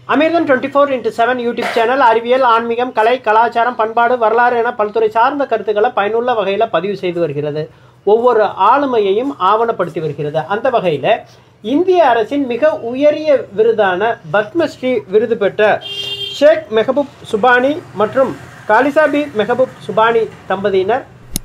அமிர்தம் twenty four into seven YouTube channel அறிவியல் ஆன்மீகம் கலை கலாச்சாரம் பண்பாடு வரலாறு என பல்துறை சார்ந்த கருத்துக்களை பயனுள்ள வகையில் பதிவு செய்து வருகிறது ஒவ்வொரு ஆளுமையையும் ஆவணப்படுத்தி வருகிறது அந்த வகையில் இந்திய அரசின் மிக உயரிய விருதான பத்மஸ்ரீ விருது பெற்ற ஷேக் மெஹபூப் சுபானி மற்றும் காலிசாபி மெஹபூப் சுபானி தம்பதியினர்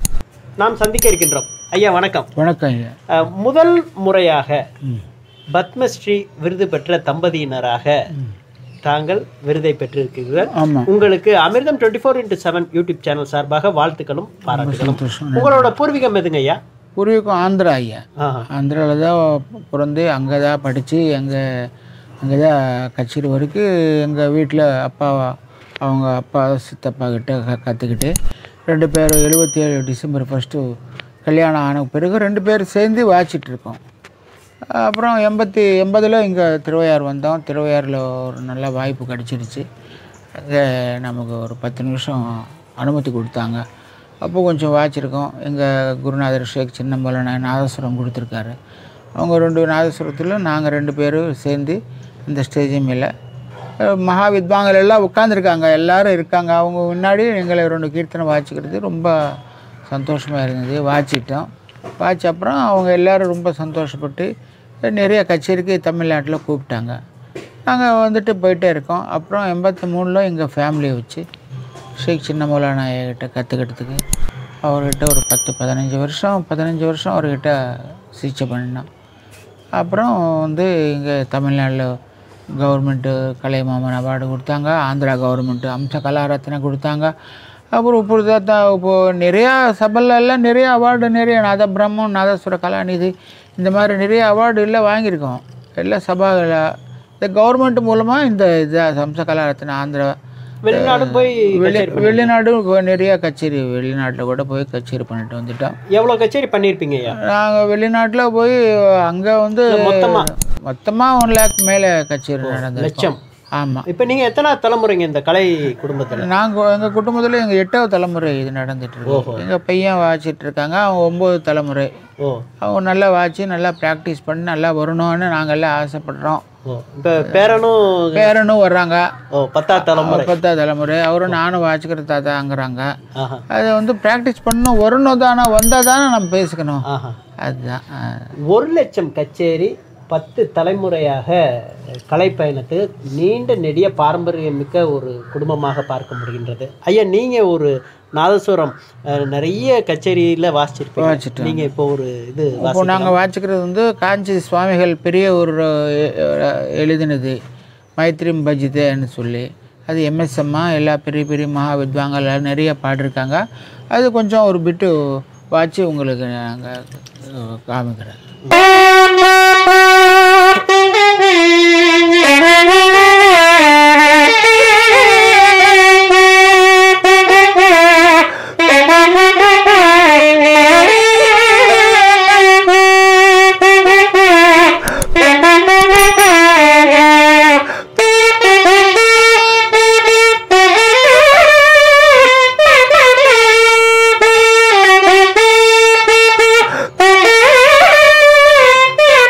நாம் சந்திக்க இருக்கின்றோம் ஐயா வணக்கம் வணக்கம் ஐயா அஹ், முதல் முறையாக ம். பத்மஸ்ரீ விருது பெற்ற தம்பதியினராக தாங்கள் விருதை பெற்றிருக்கிறீர்கள் ஆமாம் உங்களுக்கு Amirtham twenty four into seven YouTube channel சார்பாக வாழ்த்துக்களும் பாராட்டுகளும் சந்தோஷம் உங்களோட பூர்வீகம் எதுங்க ஐயா பூர்வீகம் ஆந்திரா ஐயா ஆஹா. ஆந்திராவில் தான் பிறந்து அங்கே தான் படித்து அங்கே அங்கே தான் கச்சேரி வரைக்கும் எங்கள் வீட்டில் அப்பா அவங்க அப்பா சித்தப்பா கிட்ட க கற்றுக்கிட்டு ரெண்டு பேர் எழுபத்தி ஏழு டிசம்பர் ஃபஸ்ட்டு கல்யாணம் ஆன பிறகு ரெண்டு பேர் சேர்ந்து வாச்சிட்டு இருக்கோம் அப்புறம் எண்பத்தி எண்பதில் இங்கே திருவையார் வந்தோம் திருவையாறில் ஒரு நல்ல வாய்ப்பு கிடச்சிருச்சு அங்கே நமக்கு ஒரு பத்து நிமிஷம் அனுமதி கொடுத்தாங்க அப்போ கொஞ்சம் வாச்சிருக்கோம் எங்கள் குருநாதர் ஷேக் சின்னம்பலனை நாதஸ்வரம் கொடுத்துருக்காரு அவங்க ரெண்டு நாதஸ்வரத்தில் நாங்கள் ரெண்டு பேரும் சேர்ந்து இந்த ஸ்டேஜ் மேலே அஹ், மகா வித்வாங்கள் எல்லாம் உட்காந்துருக்காங்க எல்லாரும் இருக்காங்க அவங்க முன்னாடி எங்களை ரெண்டு கீர்த்தனை வாச்சிக்கிறது ரொம்ப சந்தோஷமாக இருந்தது வாச்சிட்டோம் வாட்ச் அப்புறம் அவங்க எல்லாரும் ரொம்ப சந்தோஷப்பட்டு நிறைய கச்சேரிக்கு தமிழ்நாட்டில் கூப்பிட்டாங்க நாங்கள் வந்துட்டு போயிட்டே இருக்கோம் அப்புறம் எண்பத்தி மூணில் எங்கள் ஃபேமிலியை வச்சு ஷேக் சின்ன மௌலானா கிட்ட கற்றுக்கிட்டதுக்கு அவர்கிட்ட ஒரு பத்து பதினஞ்சு வருஷம் பதினஞ்சு வருஷம் அவர்கிட்ட சிகிச்சை பண்ணினோம் அப்புறம் வந்து இங்கே தமிழ்நாட்டில் கவர்மெண்ட்டு கலைமாமன் அவார்டு கொடுத்தாங்க ஆந்திரா கவர்மெண்ட்டு அம்ச கலாரத்னா கொடுத்தாங்க அப்புறம் இப்போ தான் இப்போது நிறையா சபையில எல்லாம் நிறைய அவார்டு நிறைய நாத பிரம்மம் நாதஸ்வர கலாநிதி இந்த மாதிரி நிறைய அவார்டு எல்லாம் வாங்கியிருக்கோம் எல்லாம் சபாவில் இந்த கவர்மெண்ட் மூலமாக இந்த இது அம்ச கலாரத்னா ஆந்திரா வெளிநாடு போய் வெளி வெளிநாடு நிறைய கச்சேரி வெளிநாட்டில் கூட போய் கச்சேரி பண்ணிட்டு வந்துட்டோம் எவ்வளோ கச்சேரி பண்ணியிருப்பீங்க ஐயா நாங்கள் வெளிநாட்டில் போய் அங்கே வந்து மொத்தமா? மொத்தமாக ஒன் லேக் மேலே கச்சேரி நடந்தது லட்சம் ஆமாம் இப்போ நீங்கள் எத்தனை தலைமுறைங்க இந்த கலை குடும்பத்தில் நாங்கள் எங்கள் குடும்பத்தில் எங்கள் எட்டாவது தலைமுறை இது நடந்துட்டு இருக்கு எங்கள் பையன் வாச்சிட்டு இருக்காங்க அவங்க ஒம்பது தலைமுறை ஓ அவங்க நல்லா வாட்சி நல்லா ப்ராக்டிஸ் பண்ணி நல்லா வரணும்னு நாங்கள் எல்லாம் ஆசைப்படுறோம் ஓ இப்போ பேரனும் பேரனும் வர்றாங்க ஓ பத்தாவது தலைமுறை பத்தாவது தலைமுறை அவரும் நானும் வாச்சிக்கிற தாத்தாங்கிறாங்க ஆஹா அதை வந்து ப்ராக்டிஸ் பண்ணணும் வரணும் தானே வந்தால் தானே நம்ம பேசிக்கணும் ஆஹா அதுதான் ஆ. ஒரு லட்சம் கச்சேரி பத்து தலைமுறையாக கலைப்பயணத்து நீண்ட நெடிய பாரம்பரியம் மிக்க ஒரு குடும்பமாக பார்க்க முடிகின்றது ஐயா நீங்கள் ஒரு நாதஸ்வரம் அஹ், நிறைய கச்சேரியில் வாசிச்சிருப்பீங்க வாசிச்சிட்டோம். நீங்கள் இப்போ ஒரு இது இப்போ நாங்கள் வாசிக்கிறது வந்து காஞ்சி சுவாமிகள் பெரிய ஒரு அஹ், எழுதினது மைத்ரிம் பஜிதேன்னு சொல்லி அது எம்எஸ்எம்மா எல்லா பெரிய பெரிய மகா வித்வாங்கள் எல்லாம் நிறைய பாடிருக்காங்க அது கொஞ்சம் ஒரு பிட்டு வாட்சி உங்களுக்கு நாங்கள் காமிக்கிறேன் Thank you.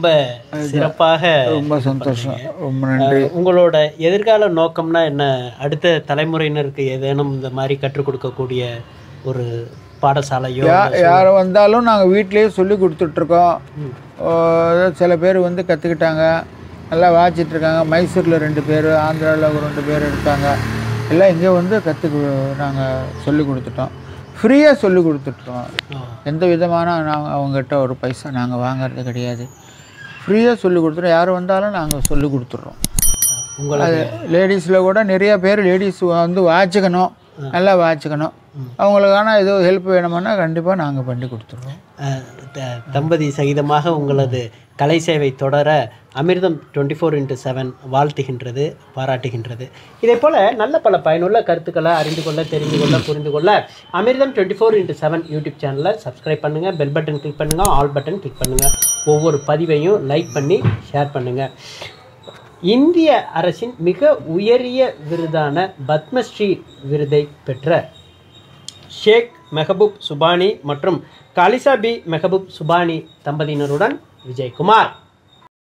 ரொம்ப சிறப்பாக ரொம்ப சந்தோஷம் ரொம்ப நன்றி அஹ், உங்களோட எதிர்கால நோக்கம்னா என்ன அடுத்த தலைமுறையினருக்கு ஏதேனும் இந்த மாதிரி கற்றுக் கொடுக்கக்கூடிய ஒரு பாடசாலையோ யா- யார் வந்தாலும் நாங்கள் வீட்டிலேயே சொல்லி கொடுத்துட்ருக்கோம் சில பேர் வந்து கற்றுக்கிட்டாங்க நல்லா வாச்சிட்டு இருக்காங்க மைசூரில் ரெண்டு பேர் ஆந்திராவில் ஒரு ரெண்டு பேர் இருக்காங்க எல்லாம் இங்கே வந்து கற்றுக்கு நாங்கள் சொல்லி கொடுத்துட்டோம் ஃப்ரீயாக சொல்லி கொடுத்துட்ருக்கோம் எந்த விதமான நாங்கள் அவங்ககிட்ட ஒரு பைசா நாங்கள் வாங்குறது கிடையாது ஃப்ரீயாக சொல்லி கொடுத்துட்டோம் யார் வந்தாலும் நாங்கள் சொல்லி கொடுத்துட்றோம் உங்களை அது லேடிஸில் கூட நிறைய பேர் லேடிஸ் வந்து வாச்சிக்கணும் நல்லா வாச்சிக்கணும் அவங்களுக்கான ஏதோ ஹெல்ப் வேணுமானா கண்டிப்பாக நாங்கள் பண்ணி கொடுத்துருவோம் அஹ், த- தம்பதி சகிதமாக உங்களது கலை சேவை தொடர Amirtham twenty four into seven வாழ்த்துகின்றது பாராட்டுகின்றது இதே போல் நல்ல பல பயனுள்ள கருத்துக்களை அறிந்து கொள்ள தெரிந்து கொள்ள புரிந்து கொள்ள Amirtham twenty four into seven YouTube சேனலை சப்ஸ்கிரைப் பண்ணுங்கள் பெல் பட்டன் கிளிக் பண்ணுங்கள் ஆல் பட்டன் கிளிக் பண்ணுங்கள் ஒவ்வொரு பதிவையும் லைக் பண்ணி ஷேர் பண்ணுங்கள் இந்திய அரசின் மிக உயரிய விருதான பத்மஸ்ரீ விருதை பெற்ற ஷேக் மெஹபூப் சுபானி மற்றும் காலிசா பி மெஹபூப் சுபானி தம்பதியினருடன் விஜயகுமார்